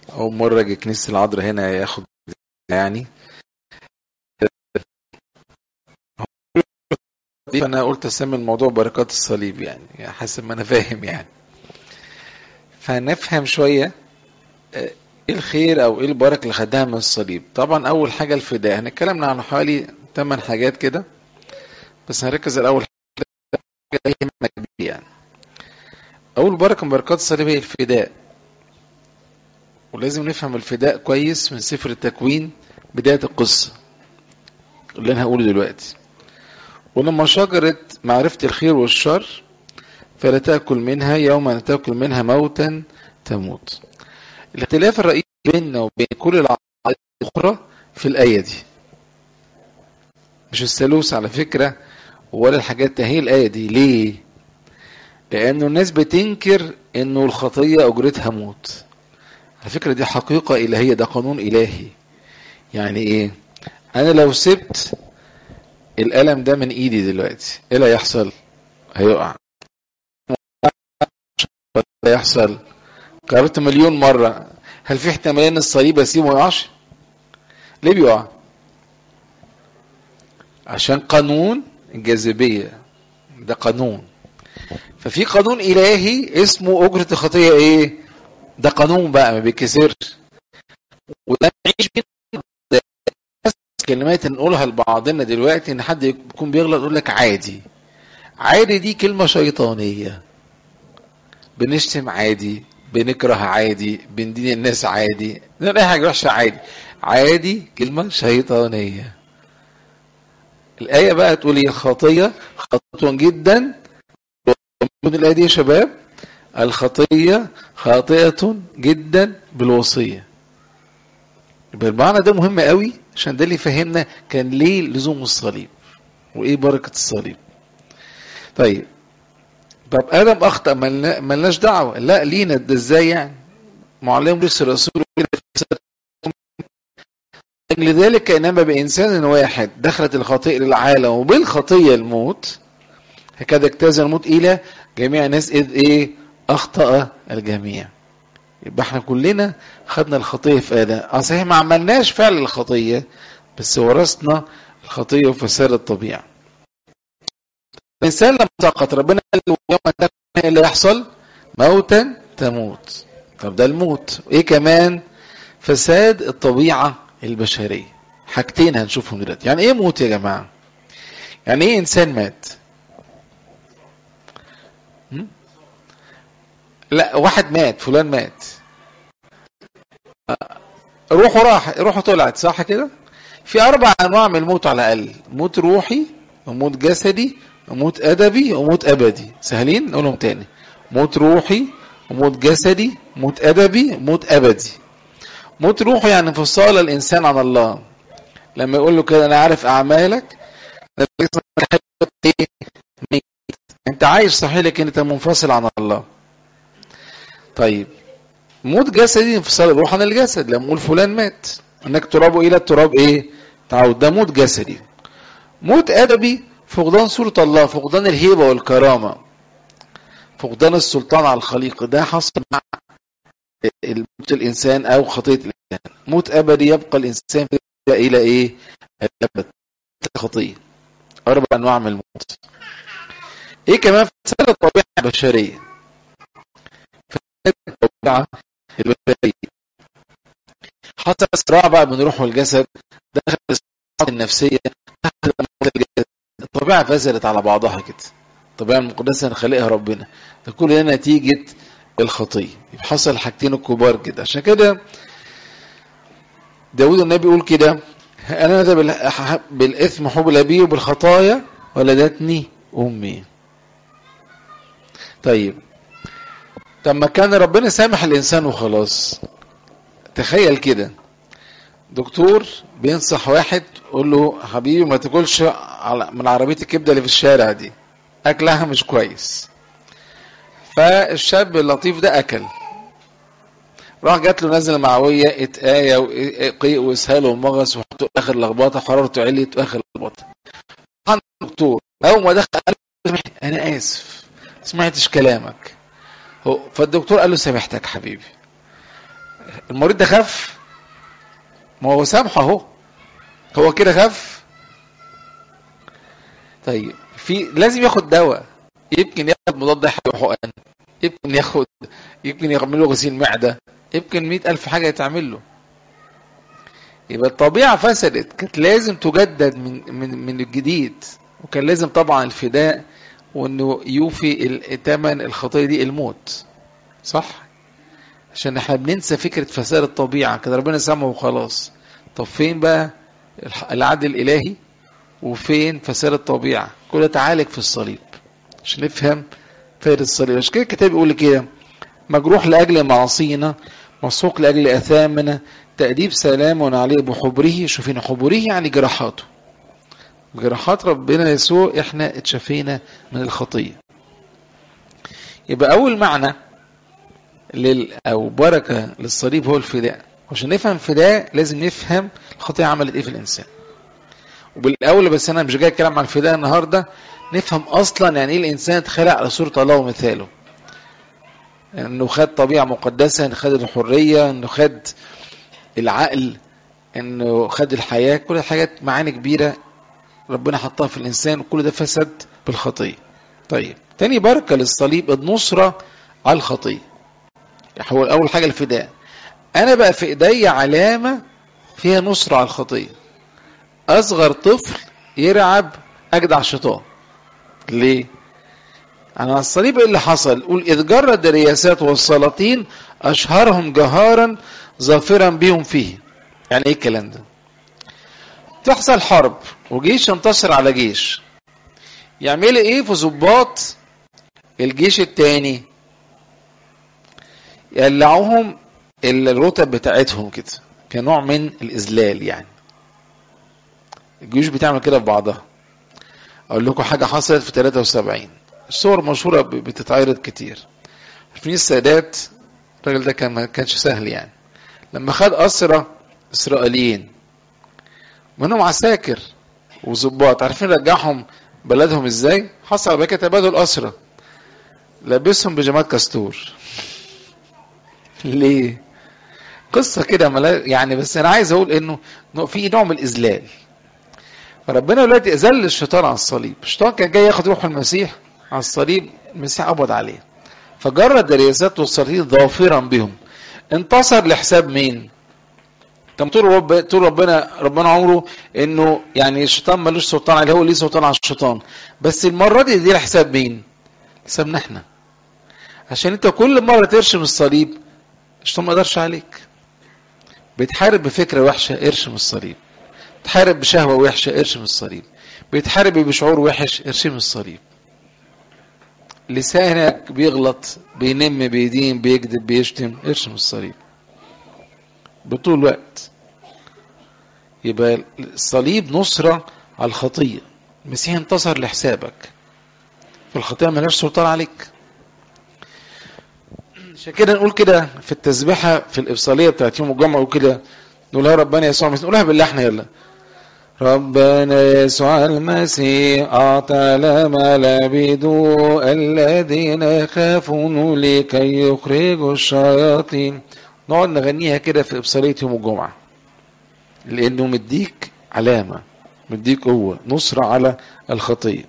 أول مرة أجي كنيسة العذراء هنا ياخد يعني فأنا قلت أسمي الموضوع بركات الصليب يعني, يعني حسب ما أنا فاهم يعني فنفهم شوية ايه الخير او ايه البركه اللي خدها من الصليب طبعا اول حاجه الفداء احنا اتكلمنا عن حوالي 8 حاجات كده بس هنركز على اول حاجه يعني اول بركه من بركات الصليب هي الفداء ولازم نفهم الفداء كويس من سفر التكوين بدايه القصه اللي انا هقوله دلوقتي ولما شجره معرفه الخير والشر فلا تاكل منها يوم ان تاكل منها موتا تموت الاختلاف الرئيسي بيننا وبين كل العقائد الاخرى في الايه دي مش الثالوث على فكره ولا الحاجات هي الايه دي ليه لانه الناس بتنكر انه الخطيه اجرتها موت على فكره دي حقيقه الهيه ده قانون الهي يعني ايه انا لو سبت القلم ده من ايدي دلوقتي ايه اللي هيحصل هيقع هيحصل قررت مليون مرة هل في احتمال ان الصليب اسيبه ما يقعش؟ ليه بيقع؟ عشان قانون الجاذبية ده قانون ففي قانون إلهي اسمه أجرة الخطية إيه؟ ده قانون بقى ما بيتكسرش وده نعيش بيه كلمات نقولها لبعضنا دلوقتي ان حد يكون بيغلط يقول لك عادي عادي دي كلمة شيطانية بنشتم عادي بنكره عادي بندين الناس عادي نقول اي حاجه وحشه عادي عادي كلمه شيطانيه الايه بقى تقول ايه الخطيه خطوه جدا من الايه دي يا شباب الخطيه خاطئه جدا بالوصيه يبقى المعنى ده مهم قوي عشان ده اللي يفهمنا كان ليه لزوم الصليب وايه بركه الصليب طيب طب ادم اخطا ملناش دعوه لا لينا ده ازاي يعني معلم لسه الرسول اجل ذلك انما بانسان واحد دخلت الخطيئه للعالم وبالخطيه الموت هكذا اجتاز الموت الى جميع الناس اذ ايه اخطا الجميع يبقى احنا كلنا خدنا الخطيه في ادم اه صحيح ما عملناش فعل الخطيه بس ورثنا الخطيه وفساد الطبيعه الانسان لما سقط ربنا قال له يوم ايه اللي يحصل موتا تموت طب ده الموت ايه كمان فساد الطبيعه البشريه حاجتين هنشوفهم دلوقتي يعني ايه موت يا جماعه يعني ايه انسان مات م? لا واحد مات فلان مات روحه راح روحه طلعت صح كده في اربع انواع من الموت على الاقل موت روحي وموت جسدي وموت ادبي وموت ابدي سهلين نقولهم تاني موت روحي وموت جسدي موت ادبي موت ابدي موت روحي يعني انفصال الانسان عن الله لما يقول له كده انا عارف اعمالك انت عايش صحيح لكن انت منفصل عن الله طيب موت جسدي انفصال الروح عن الجسد لما نقول فلان مات انك ترابه الى التراب ايه تعود ده موت جسدي موت ادبي فقدان صورة الله فقدان الهيبة والكرامة فقدان السلطان على الخليقة ده حصل مع موت الإنسان أو خطية الإنسان موت أبدي يبقى الإنسان إلى إيه الأبد خطية أربع أنواع من الموت إيه كمان فساد الطبيعة البشرية فساد الطبيعة البشرية حصل صراع بقى بين الروح والجسد دخل الصراعات النفسية دخل الجسد الطبيعة فسدت على بعضها كده الطبيعة المقدسة اللي خلقها ربنا ده كل ده نتيجة الخطية حصل حاجتين الكبار كده عشان كده داود النبي يقول كده أنا ذا بالإثم حب أبي وبالخطايا ولدتني أمي طيب طب ما كان ربنا سامح الإنسان وخلاص تخيل كده دكتور بينصح واحد يقول له حبيبي ما تاكلش من عربيه الكبده اللي في الشارع دي اكلها مش كويس فالشاب اللطيف ده اكل راح جات له نزله معويه اتقايه وقيء واسهال ومغص وحطوا اخر لخبطه حرارته عليت واخر لخبطه عند الدكتور اول ما دخل قال له انا اسف ما سمعتش كلامك هو فالدكتور قال له سامحتك حبيبي المريض ده خف ما هو سامحه اهو هو كده خف طيب في لازم ياخد دواء يمكن ياخد مضاد حيوي حقن يمكن ياخد يمكن يعمل له غسيل معده يمكن مئة ألف حاجة يتعمل له يبقى الطبيعة فسدت كانت لازم تجدد من من من الجديد وكان لازم طبعا الفداء وانه يوفي ثمن الخطيه دي الموت صح عشان احنا بننسى فكره فساد الطبيعه كده ربنا سامه وخلاص طب فين بقى العدل الالهي وفين فساد الطبيعه كله تعالج في الصليب عشان نفهم فائده الصليب عشان كده الكتاب بيقول كده مجروح لاجل معاصينا مسوق لاجل اثامنا تأديب سلام عليه بحبره شوفين حبره يعني جراحاته جراحات ربنا يسوع احنا اتشفينا من الخطية يبقى أول معنى لل أو بركة للصليب هو الفداء عشان نفهم الفداء لازم نفهم الخطية عملت ايه في الإنسان وبالأول بس أنا مش جاي أتكلم عن الفداء النهاردة نفهم أصلا يعني ايه الإنسان اتخلق على صورة الله ومثاله انه خد طبيعة مقدسة انه خد الحرية انه خد العقل انه خد الحياة كل الحاجات معاني كبيرة ربنا حطها في الانسان وكل ده فسد بالخطيه طيب تاني بركه للصليب النصره على الخطيه هو اول حاجه الفداء انا بقى في ايدي علامه فيها نصره على الخطيه اصغر طفل يرعب اجدع الشيطان ليه على الصليب ايه اللي حصل قول اذ جرد الرياسات والسلاطين اشهرهم جهارا ظافرا بهم فيه يعني ايه الكلام ده تحصل حرب وجيش ينتصر على جيش يعمل ايه في ضباط الجيش التاني يقلعوهم الرتب بتاعتهم كده كنوع من الاذلال يعني الجيوش بتعمل كده في بعضها اقول لكم حاجه حصلت في 73 الصور مشهوره بتتعرض كتير في السادات الراجل ده كان ما كانش سهل يعني لما خد اسرى اسرائيليين منهم عساكر وظباط عارفين رجعهم بلدهم ازاي حصل بقى تبادل اسرى لبسهم بيجامات كاستور ليه قصة كده ملا يعني بس أنا عايز أقول إنه في نوع من الإذلال فربنا دلوقتي أذل الشيطان على الصليب الشيطان كان جاي ياخد روح المسيح على الصليب المسيح قبض عليه فجرد الرياسات والصليب ظافرا بهم انتصر لحساب مين؟ كان طول رب طول ربنا ربنا عمره انه يعني الشيطان ملوش سلطان عليه هو ليه سلطان على الشيطان بس المره دي دي لحساب مين؟ حسابنا احنا عشان انت كل مره ترشم الصليب الشيطان ما يقدرش عليك بتحارب بفكره وحشه ارشم الصليب بتحارب بشهوه وحشه ارشم الصليب بتحارب بشعور وحش ارشم الصليب لسانك بيغلط بينم بيدين بيكذب بيشتم ارشم الصليب بطول الوقت يبقى الصليب نصرة على الخطية المسيح انتصر لحسابك فالخطية ملهاش سلطان عليك عشان كده نقول كده في التسبيحة في الإفصالية بتاعت يوم الجمعة وكده نقول يا ربنا يسوع المسيح نقولها باللحن يلا ربنا يسوع المسيح أعطى لما لبدو الذين يخافون لكي يخرجوا الشياطين نقعد نغنيها كده في إبصارية يوم الجمعة لأنه مديك علامة مديك قوة نصرة على الخطية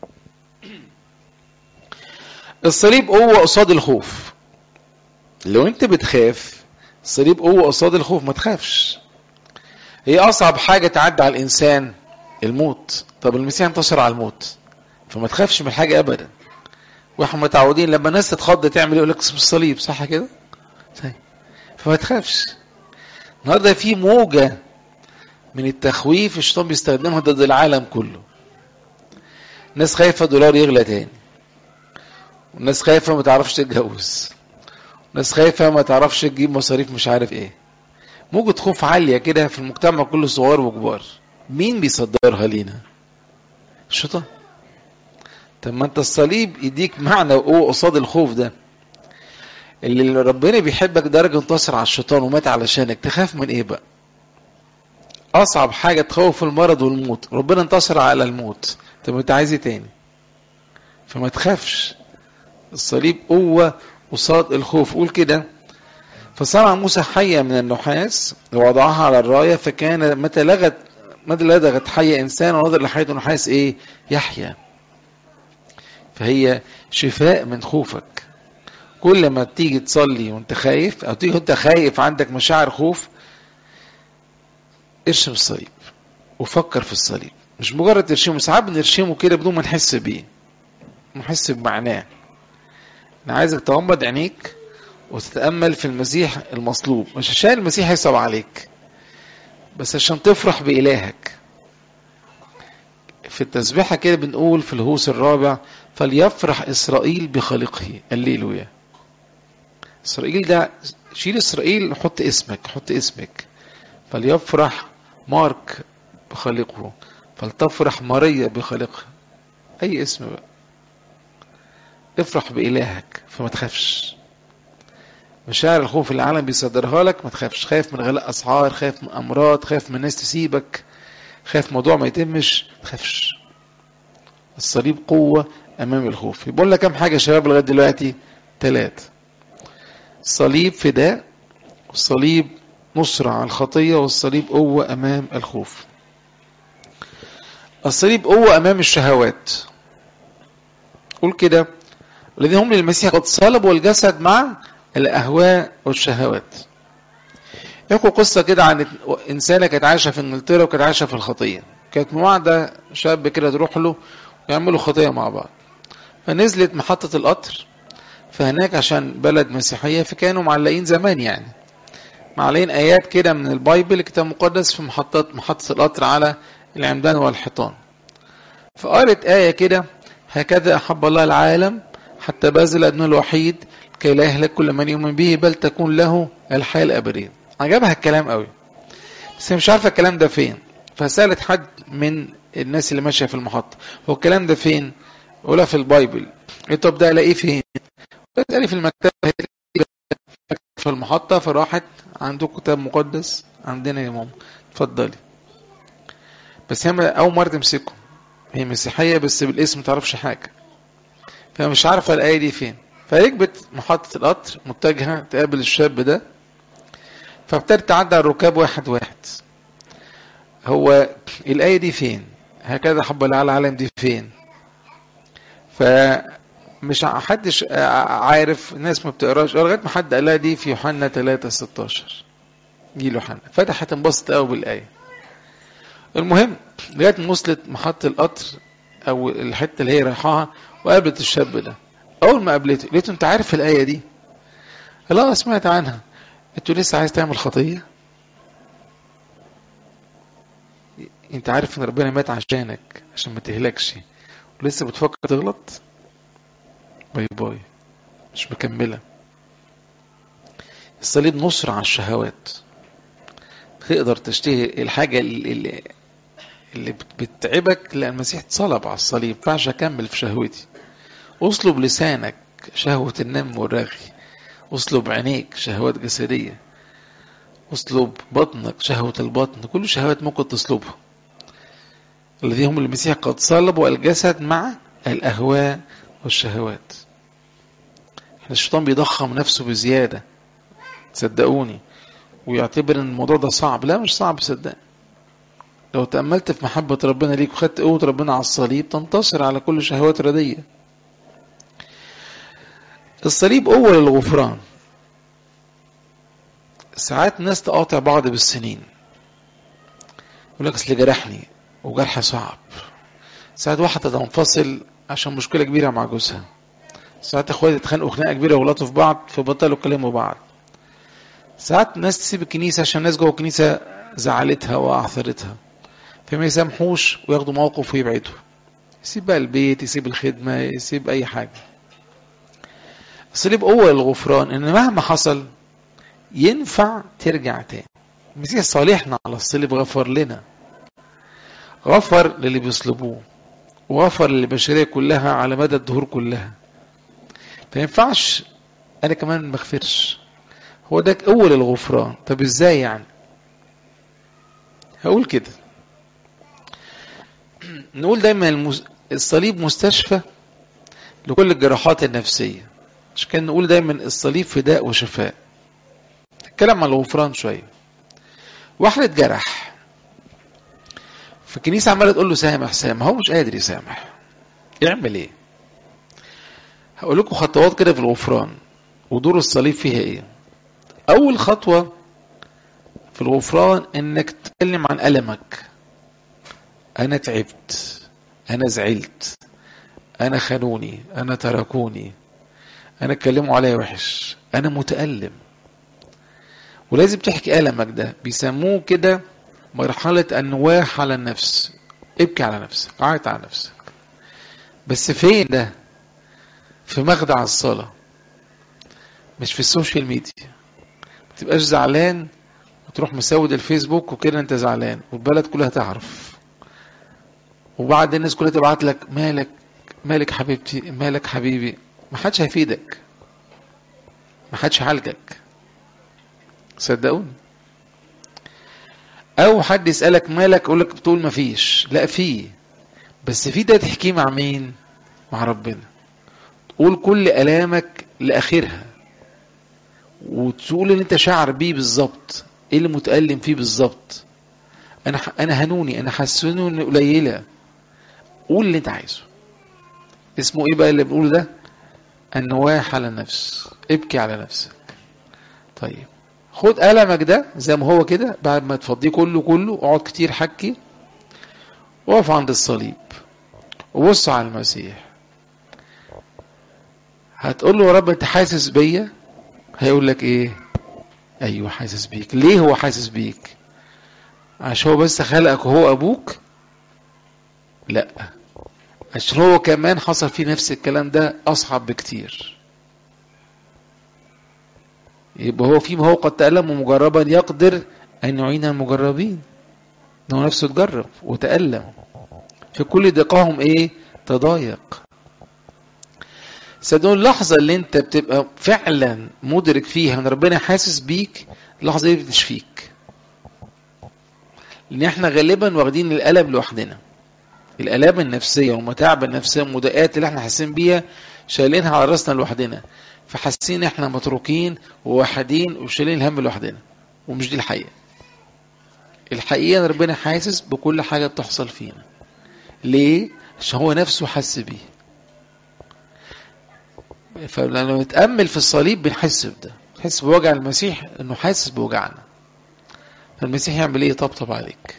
الصليب قوة قصاد الخوف لو انت بتخاف الصليب قوة قصاد الخوف ما تخافش هي أصعب حاجة تعدي على الإنسان الموت طب المسيح انتصر على الموت فما تخافش من حاجة أبدا واحنا متعودين لما الناس تتخض تعمل يقول لك اسم الصليب صح كده؟ طيب فما تخافش النهارده في موجة من التخويف الشيطان بيستخدمها ضد العالم كله الناس خايفة دولار يغلى تاني والناس خايفة ما تعرفش تتجوز الناس خايفة ما تعرفش تجيب مصاريف مش عارف ايه موجة خوف عالية كده في المجتمع كله صغار وكبار مين بيصدرها لينا الشيطان طب ما انت الصليب يديك معنى وقوة قصاد الخوف ده اللي ربنا بيحبك درجة انتصر على الشيطان ومات علشانك تخاف من ايه بقى اصعب حاجة تخوف المرض والموت ربنا انتصر على الموت طب انت عايز ايه تاني فما تخافش الصليب قوة قصاد الخوف قول كده فصنع موسى حية من النحاس ووضعها على الراية فكان متى لغت متى لدغت حية إنسان ونظر لحية النحاس إيه يحيى فهي شفاء من خوفك كل ما تيجي تصلي وانت خايف او تيجي وانت خايف عندك مشاعر خوف ارشم الصليب وفكر في الصليب مش مجرد ترشمه ساعات بنرشمه كده بدون ما نحس بيه نحس بمعناه انا عايزك تغمض عينيك وتتامل في المسيح المصلوب مش عشان المسيح يصعب عليك بس عشان تفرح بإلهك في التسبيحة كده بنقول في الهوس الرابع فليفرح إسرائيل بخالقه الليلويا إسرائيل ده شيل إسرائيل حط اسمك حط اسمك فليفرح مارك بخالقه فلتفرح ماريا بخالقها أي اسم بقى افرح بإلهك فما تخافش مشاعر الخوف اللي العالم بيصدرها لك ما تخافش خايف من غلاء أسعار خايف من أمراض خايف من ناس تسيبك خايف موضوع ما يتمش ما تخافش الصليب قوة أمام الخوف يقول لك كم حاجة يا شباب لغاية دلوقتي ثلاث الصليب فداء والصليب نصرة على الخطية والصليب قوة أمام الخوف الصليب قوة أمام الشهوات قول كده الذين هم للمسيح قد صلبوا الجسد مع الأهواء والشهوات يحكوا قصة كده عن إنسانة كانت عايشة في إنجلترا وكانت عايشة في الخطية كانت موعدة شاب كده تروح له ويعملوا خطية مع بعض فنزلت محطة القطر فهناك عشان بلد مسيحية فكانوا معلقين زمان يعني معلقين آيات كده من البايبل الكتاب المقدس في محطة محطة القطر على العمدان والحيطان فقالت آية كده هكذا أحب الله العالم حتى بذل ابنه الوحيد كي لا يهلك كل من يؤمن به بل تكون له الحياة الأبدية عجبها الكلام قوي بس هي مش عارفة الكلام ده فين فسألت حد من الناس اللي ماشية في المحطة هو الكلام ده فين ولا في البايبل قلت طب ده الاقيه فين قلت لي في المكتبة في المحطة فراحت عندكم كتاب مقدس عندنا يا ماما اتفضلي بس هي أول مرة تمسكه هي مسيحية بس بالاسم ما تعرفش حاجة فمش عارفة الآية دي فين فركبت محطة القطر متجهة تقابل الشاب ده فابتدت تعدي على الركاب واحد واحد هو الآية دي فين هكذا حب الله العالم دي فين فمش حدش عارف الناس ما بتقراش لغايه ما حد قالها دي في يوحنا 3 16 دي يوحنا فتحت انبسط قوي بالايه المهم لغايه ما وصلت محطه القطر او الحته اللي هي رايحاها وقابلت الشاب ده اول ما قابلته لقيته انت عارف الايه دي لا سمعت عنها انت لسه عايز تعمل خطيه انت عارف ان ربنا مات عشانك عشان ما تهلكش ولسه بتفكر تغلط باي باي مش مكمله الصليب نصر على الشهوات تقدر تشتهي الحاجه اللي اللي بتتعبك لان المسيح اتصلب على الصليب ينفعش اكمل في شهوتي اصلب لسانك شهوه النم والرغي اصلب عينيك شهوات جسديه اصلب بطنك شهوه البطن كل شهوات ممكن تصلبها الذين هم المسيح قد صلبوا الجسد مع الأهواء والشهوات الشيطان بيضخم نفسه بزيادة صدقوني ويعتبر ان الموضوع ده صعب لا مش صعب صدق لو تأملت في محبة ربنا ليك وخدت قوة ربنا على الصليب تنتصر على كل شهوات ردية الصليب قوة للغفران ساعات ناس تقاطع بعض بالسنين يقول لك اصل جرحني وجرح صعب ساعات واحدة تنفصل عشان مشكلة كبيرة مع جوزها ساعات اخوات يتخانقوا خناقة كبيرة وغلطوا في بعض فبطلوا يكلموا بعض ساعات ناس تسيب الكنيسة عشان ناس جوه الكنيسة زعلتها وأعثرتها فما يسامحوش وياخدوا موقف ويبعدوا يسيب بقى البيت يسيب الخدمة يسيب أي حاجة الصليب قوة للغفران إن مهما حصل ينفع ترجع تاني المسيح صالحنا على الصليب غفر لنا غفر للي بيصلبوه وغفر للبشرية كلها على مدى الدهور كلها فينفعش أنا كمان ما اغفرش هو ده قوة للغفران طب ازاي يعني هقول كده نقول دايما المس... الصليب مستشفى لكل الجراحات النفسية مش كان نقول دايما الصليب فداء وشفاء اتكلم عن الغفران شويه واحد اتجرح فالكنيسه عماله تقول له سامح سامح هو مش قادر يسامح يعمل ايه هقول لكم خطوات كده في الغفران ودور الصليب فيها ايه اول خطوه في الغفران انك تتكلم عن المك انا تعبت انا زعلت انا خانوني انا تركوني انا اتكلموا عليا وحش انا متألم ولازم تحكي ألمك ده بيسموه كده مرحلة النواح على النفس ابكي على نفسك عيط على نفسك بس فين ده في مخدع الصلاة مش في السوشيال ميديا ما تبقاش زعلان وتروح مسود الفيسبوك وكده انت زعلان والبلد كلها تعرف وبعد الناس كلها تبعت لك مالك مالك حبيبتي مالك حبيبي ما حدش هيفيدك ما حدش هيعالجك صدقوني او حد يسالك مالك يقول لك بتقول ما فيش لا في بس في ده تحكيه مع مين مع ربنا تقول كل الامك لاخرها وتقول اللي انت شاعر بيه بالظبط ايه اللي متالم فيه بالظبط انا انا هنوني انا حسنوني قليله قول اللي انت عايزه اسمه ايه بقى اللي بنقوله ده النواح على النفس ابكي على نفسك طيب خد قلمك ده زي ما هو كده بعد ما تفضيه كله كله اقعد كتير حكي وقف عند الصليب وبص على المسيح هتقول له يا رب انت حاسس بيا هيقول لك ايه ايوه حاسس بيك ليه هو حاسس بيك عشان هو بس خلقك وهو ابوك لا عشان هو كمان حصل فيه نفس الكلام ده اصعب بكتير يبقى هو فيما هو قد تألم مجربا يقدر أن يعين المجربين إن هو نفسه تجرب وتألم في كل دقاهم إيه تضايق صدقوني اللحظة اللي أنت بتبقى فعلا مدرك فيها إن ربنا حاسس بيك اللحظة دي بتشفيك لأن إحنا غالبا واخدين الألم لوحدنا الآلام النفسية والمتاعب النفسية والمضايقات اللي إحنا حاسين بيها شايلينها على راسنا لوحدنا فحاسين احنا متروكين ووحدين وشايلين الهم لوحدنا ومش دي الحقيقه الحقيقه ان ربنا حاسس بكل حاجه بتحصل فينا ليه عشان هو نفسه حس بيه فلما نتامل في الصليب بنحس بده نحس بوجع المسيح انه حاسس بوجعنا فالمسيح يعمل ايه يطبطب عليك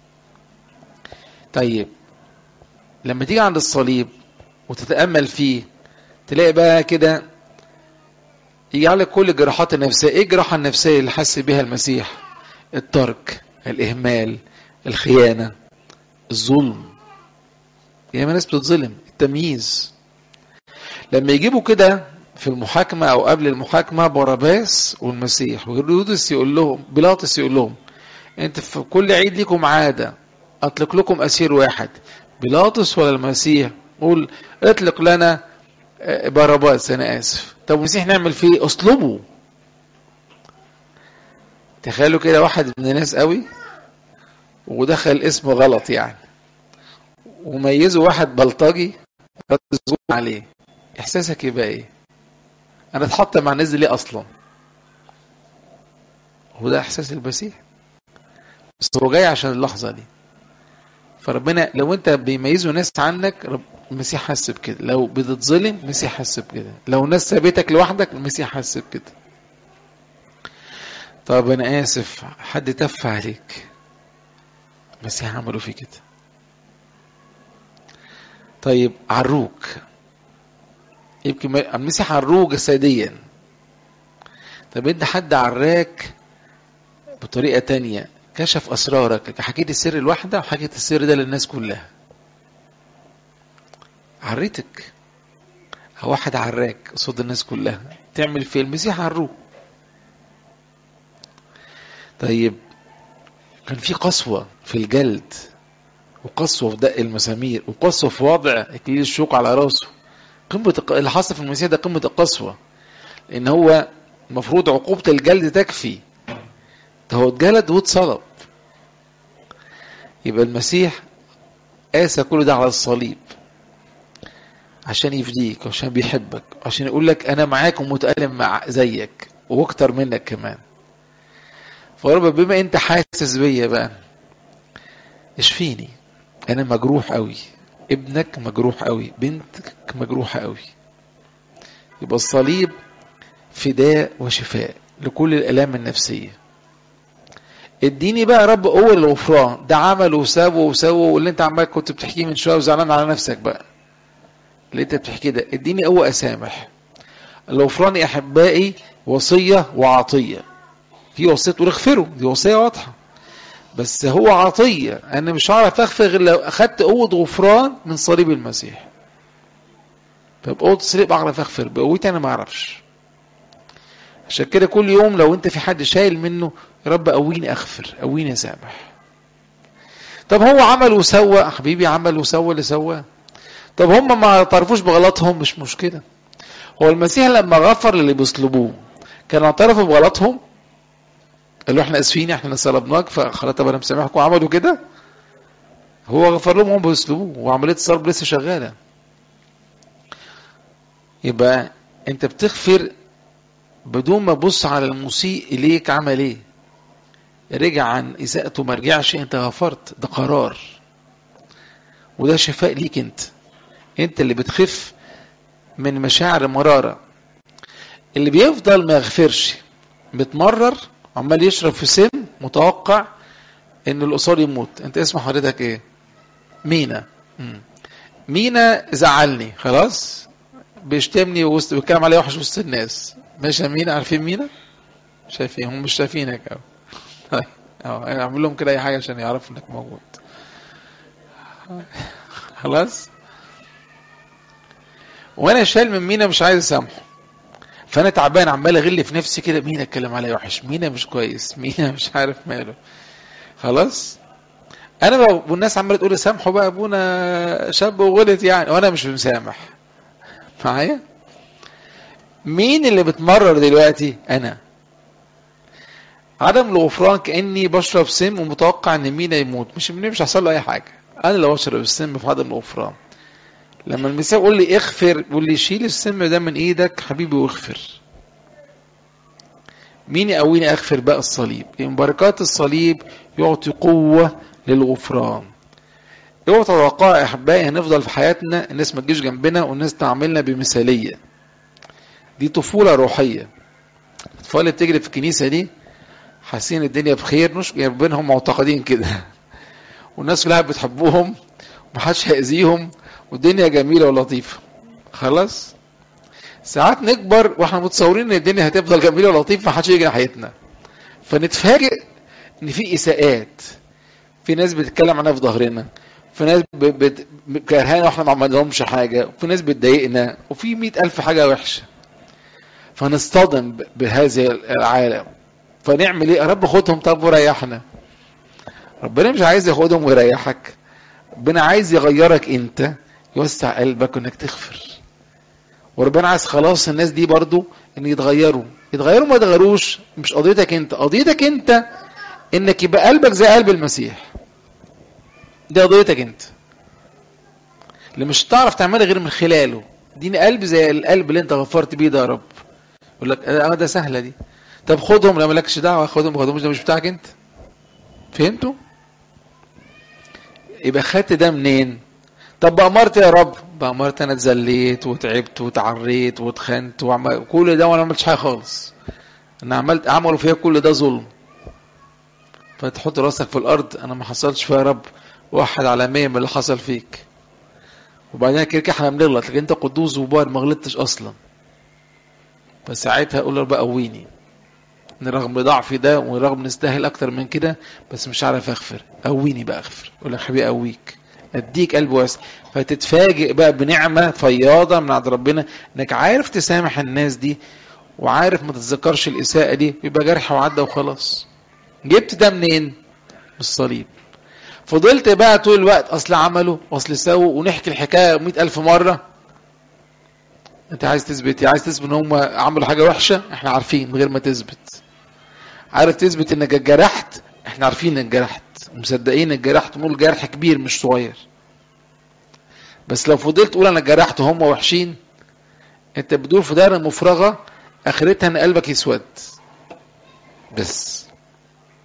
طيب لما تيجي عند الصليب وتتامل فيه تلاقي بقى كده يجي عليك كل الجراحات النفسية ايه الجراحة النفسية اللي حس بها المسيح الترك الإهمال الخيانة الظلم ياما ناس بتتظلم التمييز لما يجيبوا كده في المحاكمة أو قبل المحاكمة باراباس والمسيح وهيرودس يقول لهم بيلاطس يقول لهم أنت في كل عيد ليكم عادة أطلق لكم أسير واحد بيلاطس ولا المسيح قول اطلق لنا باراباس أنا آسف طب المسيح نعمل فيه اصلبه تخيلوا كده واحد من الناس قوي ودخل اسمه غلط يعني وميزوا واحد بلطجي عليه احساسك يبقى ايه انا اتحط مع الناس دي ليه اصلا هو ده احساس المسيح بس هو جاي عشان اللحظه دي فربنا لو انت بيميزوا ناس عنك رب المسيح حس بكده لو بتتظلم المسيح حس بكده لو ناس سابتك لوحدك المسيح حس بكده طب انا اسف حد تف عليك المسيح عمله فيه كده طيب عروك يمكن المسيح عروه جسديا طب انت حد عراك بطريقه تانية كشف اسرارك حكيت السر الواحده وحكيت السر ده للناس كلها عريتك أو واحد عراك قصاد الناس كلها تعمل في المسيح عروه طيب كان في قسوة في الجلد وقسوة في دق المسامير وقسوة في وضع إكليل الشوك على راسه قمة اللي حصل في المسيح ده قمة القسوة لأن هو المفروض عقوبة الجلد تكفي ده هو اتجلد واتصلب يبقى المسيح قاسى كل ده على الصليب عشان يفديك وعشان بيحبك وعشان يقول لك انا معاك ومتألم مع زيك واكتر منك كمان فرب بما انت حاسس بيا بقى اشفيني انا مجروح قوي ابنك مجروح قوي بنتك مجروحه قوي يبقى الصليب فداء وشفاء لكل الالام النفسيه اديني بقى يا رب قوه للغفران ده عمل وساب وسوى واللي انت عمال كنت بتحكيه من شويه وزعلان على نفسك بقى اللي انت بتحكيه ده اديني قوه اسامح الغفران يا احبائي وصيه وعطيه في وصيه تقول اغفروا دي وصيه واضحه بس هو عطيه انا مش هعرف اغفر غير لو اخدت قوه غفران من صليب المسيح فبقوة الصليب اعرف اغفر بقوتي انا ما اعرفش عشان كده كل يوم لو انت في حد شايل منه يا رب قويني اغفر قويني اسامح طب هو عمل وسوى حبيبي عمل وسوى اللي سواه طب هم ما اعترفوش بغلطهم مش مشكله هو المسيح لما غفر للي بيصلبوه كانوا اعترفوا بغلطهم قالوا احنا اسفين احنا اللي صلبناك فخلاص طب انا مسامحكم عملوا كده هو غفر لهم هم بيصلبوه وعمليه الصلب لسه شغاله يبقى انت بتغفر بدون ما تبص على المسيء اليك عمل ايه رجع عن اساءته ما رجعش انت غفرت ده قرار وده شفاء ليك انت انت اللي بتخف من مشاعر المرارة اللي بيفضل ما يغفرش متمرر عمال يشرب في سم متوقع ان القصار يموت انت اسم حضرتك ايه مينا مم. مينا زعلني خلاص بيشتمني وسط بيتكلم عليا وحش وسط الناس ماشي يا مينا عارفين مينا شايفين هم مش شايفينك اهو طيب اه انا اعمل لهم كده اي حاجه عشان يعرفوا انك موجود خلاص وانا شايل من مينا مش عايز اسامحه فانا تعبان عمال اغل في نفسي كده مينا اتكلم عليا وحش مينا مش كويس مينا مش عارف ماله خلاص انا بقى والناس عماله تقول لي سامحوا بقى ابونا شاب وغلط يعني وانا مش مسامح معايا مين اللي بتمرر دلوقتي انا عدم الغفران كاني بشرب سم ومتوقع ان مينا يموت مش مش هيحصل له اي حاجه انا اللي بشرب السم في عدم الغفران لما المسيح يقول لي اغفر يقول لي شيل السم ده من ايدك حبيبي واغفر مين يقويني اغفر بقى الصليب لان بركات الصليب يعطي قوه للغفران اوعوا تتوقعوا يا احبائي هنفضل في حياتنا الناس ما تجيش جنبنا والناس تعاملنا بمثاليه دي طفوله روحيه الاطفال اللي بتجري في الكنيسه دي حاسين الدنيا بخير مش بينهم معتقدين كده والناس كلها بتحبهم ومحدش هيأذيهم والدنيا جميله ولطيفه خلاص ساعات نكبر واحنا متصورين ان الدنيا هتفضل جميله ولطيفه محدش يجي ناحيتنا فنتفاجئ ان في اساءات في ناس بتتكلم عنها في ظهرنا في ناس بت... كرهانا واحنا ما عملناهمش حاجه وفي ناس بتضايقنا وفي مئة ألف حاجه وحشه فنصطدم بهذا العالم فنعمل ايه يا رب خدهم طب وريحنا ربنا مش عايز ياخدهم ويريحك ربنا عايز يغيرك انت يوسع قلبك انك تغفر وربنا عايز خلاص الناس دي برضو ان يتغيروا يتغيروا ما يتغيروش مش قضيتك انت قضيتك انت انك يبقى قلبك زي قلب المسيح دي قضيتك انت اللي مش هتعرف تعملها غير من خلاله اديني قلب زي القلب اللي انت غفرت بيه ده يا رب يقول لك اه ده سهله دي طب خدهم لو مالكش دعوه خدهم خدهم ده مش بتاعك انت فهمتوا يبقى خدت ده منين طب بأمرت يا رب بأمرت انا اتذليت وتعبت وتعريت واتخنت وعمل كل ده وانا ما عملتش حاجه خالص انا عملت عملوا فيا كل ده ظلم فتحط راسك في الارض انا ما حصلش فيها يا رب واحد على مية من اللي حصل فيك وبعدين كده احنا بنغلط لكن انت قدوس وبار ما غلطتش اصلا فساعتها اقول له بقى قويني ان رغم ضعفي ده ورغم نستاهل اكتر من كده بس مش عارف اغفر قويني بقى اغفر اقول لك حبيبي اقويك اديك قلب واسع فتتفاجئ بقى بنعمه فياضه من عند ربنا انك عارف تسامح الناس دي وعارف ما تتذكرش الاساءه دي يبقى جرح وعدى وخلاص جبت ده منين من الصليب فضلت بقى طول الوقت اصل عملوا واصل سووا ونحكي الحكايه مئة ألف مره انت عايز تثبت عايز تثبت ان هم عملوا حاجه وحشه احنا عارفين من غير ما تثبت عارف تثبت انك اتجرحت احنا عارفين انك جرحت مصدقين انك جرحت نقول جرح كبير مش صغير بس لو فضلت تقول انا جرحت هم وحشين انت بتدور في دايره مفرغه اخرتها ان قلبك يسود بس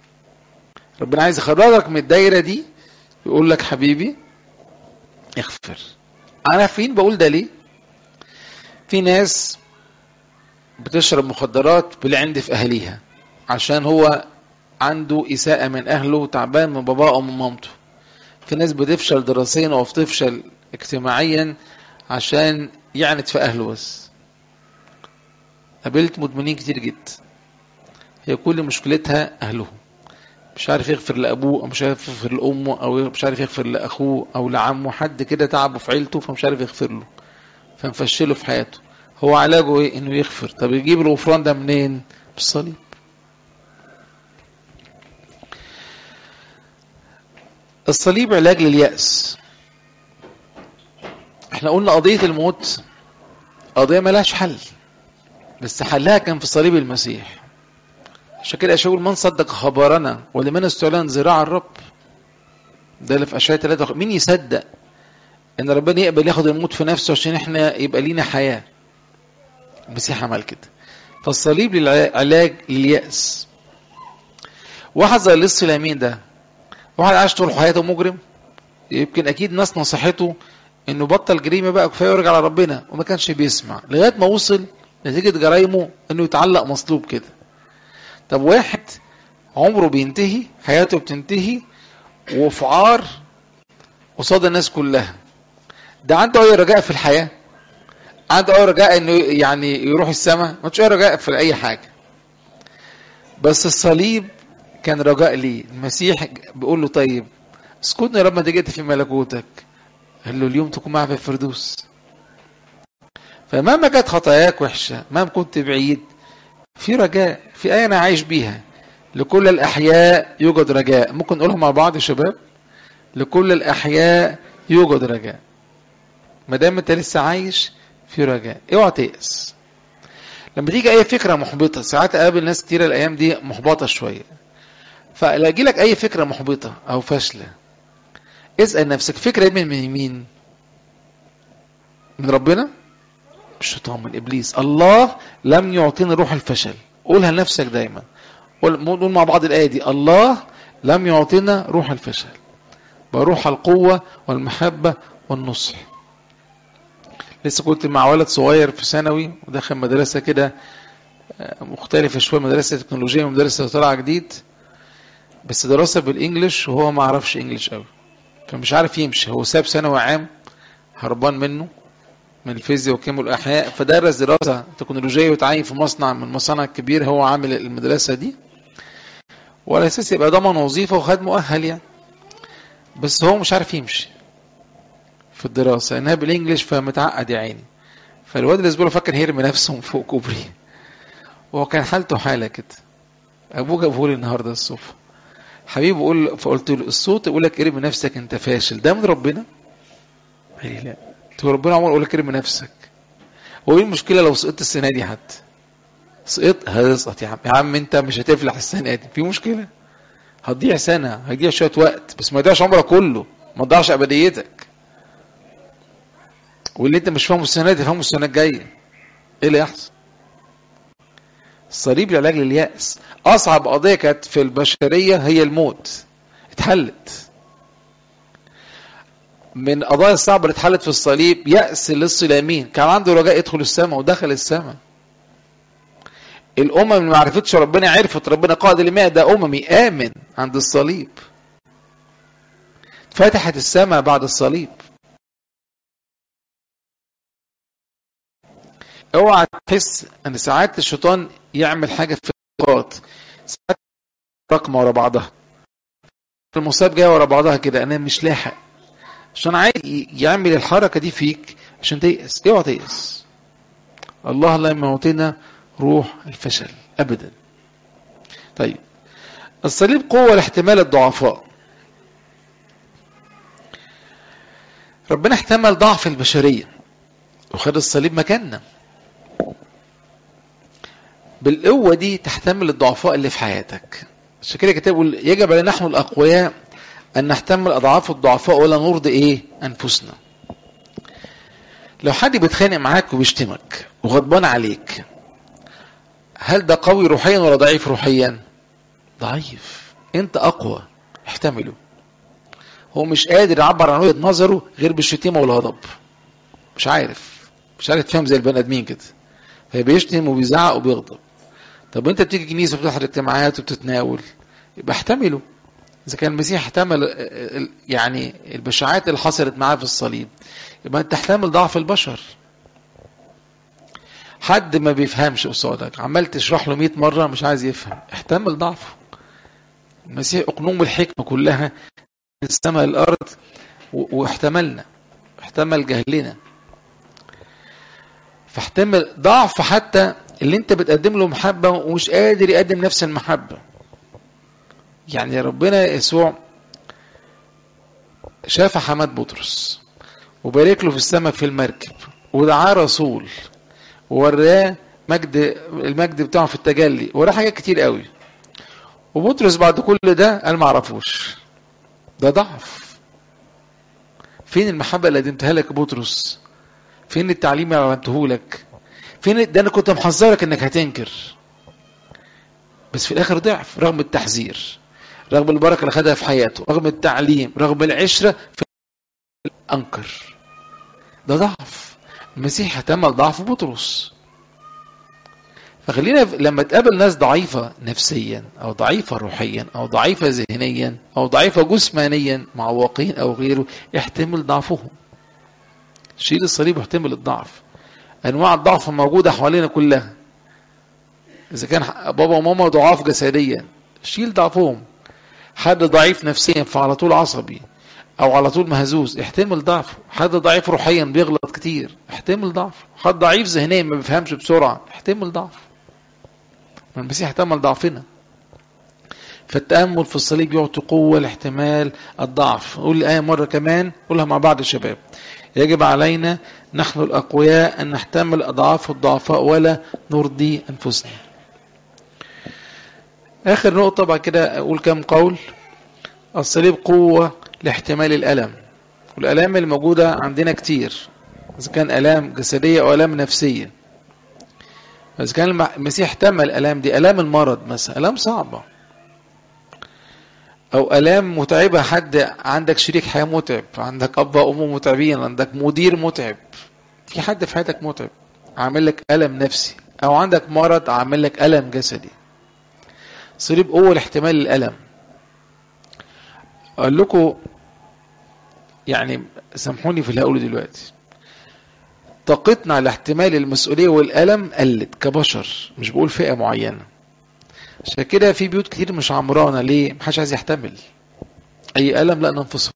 ربنا عايز يخرجك من الدايره دي يقول لك حبيبي اغفر انا فين بقول ده ليه في ناس بتشرب مخدرات بالعند في اهاليها عشان هو عنده اساءة من اهله وتعبان من باباه او من مامته في ناس بتفشل دراسيا او بتفشل اجتماعيا عشان يعند في اهله بس قابلت مدمنين كتير جدا هي كل مشكلتها اهلهم مش عارف يغفر لابوه او مش عارف يغفر لامه او مش عارف يغفر لاخوه او لعمه حد كده تعبه في عيلته فمش عارف يغفر له فمفشله في حياته هو علاجه ايه انه يغفر طب يجيب الغفران ده منين بالصليب الصليب علاج لليأس احنا قلنا قضية الموت قضية ملهاش حل بس حلها كان في صليب المسيح عشان كده اشاول من صدق خبرنا ولمن استعلن ذراع الرب ده اللي في اشعياء 3 مين يصدق ان ربنا يقبل ياخد الموت في نفسه عشان احنا يبقى لينا حياه المسيح عمل كده فالصليب للعلاج لليأس واحد زي اللص اليمين ده واحد عاش طول حياته مجرم يمكن اكيد ناس نصحته انه بطل جريمه بقى كفايه ويرجع لربنا وما كانش بيسمع لغايه ما وصل نتيجه جرايمه انه يتعلق مصلوب كده طب واحد عمره بينتهي حياته بتنتهي وفي عار قصاد الناس كلها ده عنده اي رجاء في الحياه عنده اي رجاء انه يعني يروح السماء ما اي رجاء في اي حاجه بس الصليب كان رجاء ليه المسيح بيقول له طيب اسكتني لما جئت في ملكوتك قال له اليوم تكون معي في الفردوس فمهما كانت خطاياك وحشه مهما كنت بعيد في رجاء في آية أنا عايش بيها لكل الأحياء يوجد رجاء ممكن نقولها مع بعض يا شباب لكل الأحياء يوجد رجاء ما دام أنت لسه عايش في رجاء اوعى تيأس لما تيجي أي فكرة محبطة ساعات أقابل ناس كتيرة الأيام دي محبطة شوية فلا يجي لك أي فكرة محبطة أو فاشلة اسأل نفسك فكرة من من مين؟ من ربنا؟ الشيطان من ابليس الله لم يعطينا روح الفشل قولها لنفسك دايما نقول مع بعض الايه دي الله لم يعطينا روح الفشل بروح القوه والمحبه والنصح لسه كنت مع ولد صغير في ثانوي ودخل مدرسه كده مختلفه شويه مدرسه تكنولوجيه ومدرسه طالعه جديد بس دراسه بالانجلش وهو ما عرفش انجلش قوي فمش عارف يمشي هو ساب ثانوي عام هربان منه من الفيزياء والكيمياء والاحياء فدرس دراسه تكنولوجيه وتعين في مصنع من المصانع الكبير هو عامل المدرسه دي وعلى اساس يبقى ضمن وظيفه وخد مؤهل يعني بس هو مش عارف يمشي في الدراسه لانها بالانجلش فمتعقد يا عيني فالواد الاسبوع فكر هيرمي نفسه من فوق كوبري وهو كان حالته حاله كده ابوه جابه لي النهارده الصبح حبيبي بقول فقلت له الصوت يقول لك ارمي نفسك انت فاشل ده من ربنا قال لي لا قلت له ربنا عمر يقول لك ارمي نفسك هو ايه المشكله لو سقطت السنه دي حتى سقط هتسقط يا عم يا عم انت مش هتفلح السنه دي في مشكله هتضيع سنه هتضيع شويه وقت بس ما تضيعش عمرك كله ما تضيعش ابديتك واللي انت مش فاهمه السنه دي تفهمه السنه الجايه ايه اللي يحصل الصليب العلاج لليأس أصعب قضية كانت في البشرية هي الموت اتحلت من القضايا الصعبة اللي اتحلت في الصليب يأس للصلامين كان عنده رجاء يدخل السماء ودخل السماء الأمم اللي ما عرفتش ربنا عرفت ربنا قائد الماء ده أممي آمن عند الصليب فتحت السماء بعد الصليب اوعى تحس ان ساعات الشيطان يعمل حاجه في الوقت ساعات رقمه ورا بعضها المصاب جايه ورا بعضها كده انا مش لاحق عشان عايز يعمل الحركه دي فيك عشان تيأس اوعى تيأس الله لم يعطينا روح الفشل ابدا طيب الصليب قوه لاحتمال الضعفاء ربنا احتمل ضعف البشريه وخد الصليب مكاننا بالقوة دي تحتمل الضعفاء اللي في حياتك عشان كده الكتاب يقول يجب علينا نحن الأقوياء أن نحتمل أضعاف الضعفاء ولا نرضي إيه أنفسنا لو حد بيتخانق معاك وبيشتمك وغضبان عليك هل ده قوي روحيا ولا ضعيف روحيا ضعيف انت اقوى احتمله هو مش قادر يعبر عن وجهه نظره غير بالشتيمه والغضب مش عارف مش عارف تفهم زي البني ادمين كده فبيشتم وبيزعق وبيغضب طب انت بتيجي كنيسه وبتحضر اجتماعات وبتتناول يبقى احتمله اذا كان المسيح احتمل يعني البشاعات اللي حصلت معاه في الصليب يبقى انت تحتمل ضعف البشر حد ما بيفهمش قصادك عمال تشرح له 100 مره مش عايز يفهم احتمل ضعفه المسيح اقنوم الحكمه كلها من السماء الارض واحتملنا احتمل جهلنا فاحتمل ضعف حتى اللي انت بتقدم له محبه ومش قادر يقدم نفس المحبه يعني ربنا يسوع شاف حماد بطرس وبارك له في السمك في المركب ودعاه رسول ووراه مجد المجد بتاعه في التجلي وراه حاجات كتير قوي وبطرس بعد كل ده قال ما اعرفوش ده ضعف فين المحبه اللي قدمتها لك بطرس فين التعليم اللي علمته لك فين ده انا كنت محذرك انك هتنكر بس في الاخر ضعف رغم التحذير رغم البركه اللي خدها في حياته رغم التعليم رغم العشره في انكر ده ضعف المسيح احتمل ضعف بطرس فخلينا لما تقابل ناس ضعيفة نفسيا أو ضعيفة روحيا أو ضعيفة ذهنيا أو ضعيفة جسمانيا معوقين أو غيره احتمل ضعفهم شيل الصليب واحتمل الضعف أنواع الضعف موجودة حوالينا كلها إذا كان بابا وماما ضعاف جسديا شيل ضعفهم حد ضعيف نفسيا فعلى طول عصبي او على طول مهزوز احتمل ضعفه حد ضعيف روحيا بيغلط كتير احتمل ضعفه حد ضعيف ذهنيا ما بيفهمش بسرعه احتمل ضعفه المسيح احتمل ضعفنا فالتأمل في الصليب يعطي قوة لاحتمال الضعف قول الآية مرة كمان قولها مع بعض الشباب يجب علينا نحن الأقوياء أن نحتمل أضعاف الضعفاء ولا نرضي أنفسنا آخر نقطة بعد كده أقول كم قول الصليب قوة لاحتمال الألم والألام اللي موجودة عندنا كتير إذا كان ألام جسدية أو ألام نفسية إذا كان المسيح احتمل الألام دي ألام المرض مثلا ألام صعبة أو ألام متعبة حد عندك شريك حياة متعب عندك أب وأم متعبين عندك مدير متعب في حد في حياتك متعب عامل لك ألم نفسي أو عندك مرض عامل لك ألم جسدي صليب قوة لاحتمال الألم أقول لكم يعني سامحوني في اللي هقوله دلوقتي طاقتنا على احتمال المسؤولية والألم قلت كبشر مش بقول فئة معينة عشان كده في بيوت كتير مش عمرانة ليه؟ محدش عايز يحتمل أي ألم لا ننفصل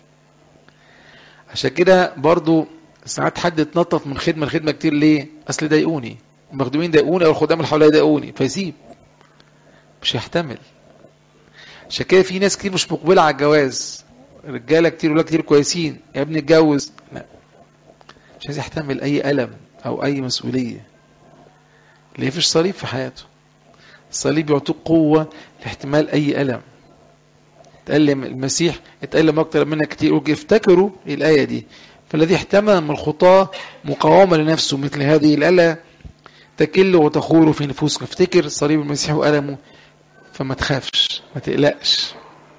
عشان كده برضو ساعات حد يتنطط من خدمة لخدمة كتير ليه؟ أصل ضايقوني المخدومين ضايقوني أو الخدام اللي حواليا ضايقوني فيسيب مش هيحتمل عشان كده في ناس كتير مش مقبلة على الجواز رجالة كتير ولا كتير كويسين يا ابني اتجوز لا مش عايز يحتمل أي ألم أو أي مسؤولية ليه فيش صليب في حياته الصليب يعطيك قوة لاحتمال أي ألم تألم المسيح اتألم أكتر منك كتير افتكروا الآية دي فالذي احتمل من الخطاة مقاومة لنفسه مثل هذه الآلة تكل وتخور في نفوسك افتكر صليب المسيح وألمه فما تخافش ما تقلقش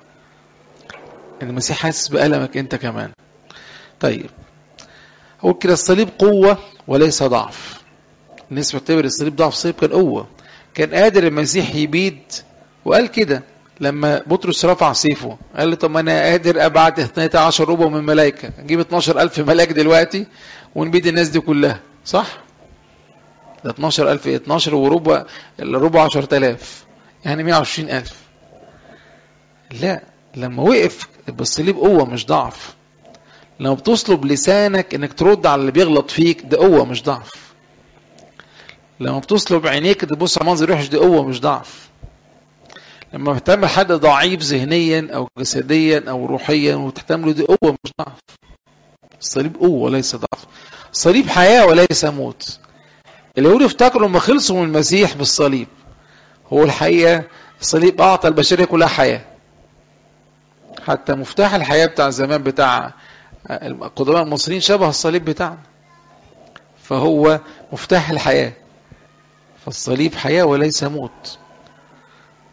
المسيح حاسس بألمك انت كمان طيب هو كده الصليب قوة وليس ضعف الناس بتعتبر الصليب ضعف الصليب كان قوة كان قادر المسيح يبيد وقال كده لما بطرس رفع سيفه قال له طب ما انا قادر ابعت 12 ربع من ملائكه نجيب 12000 ملاك دلوقتي ونبيد الناس دي كلها صح ده 12000 12 وربع الربع 10000 يعني 120000 لا لما وقف بالصليب قوه مش ضعف لما بتصلب لسانك انك ترد على اللي بيغلط فيك ده قوه مش ضعف لما بتصلب عينيك تبص على منظر وحش دي قوه مش ضعف لما بتعمل حد ضعيف ذهنيا او جسديا او روحيا وتحتمله دي قوه مش ضعف الصليب قوه وليس ضعف الصليب حياه وليس موت اليهود افتكروا لما خلصوا من المسيح بالصليب هو الحقيقه الصليب اعطى البشريه كلها حياه حتى مفتاح الحياه بتاع زمان بتاع القدماء المصريين شبه الصليب بتاعنا فهو مفتاح الحياه فالصليب حياه وليس موت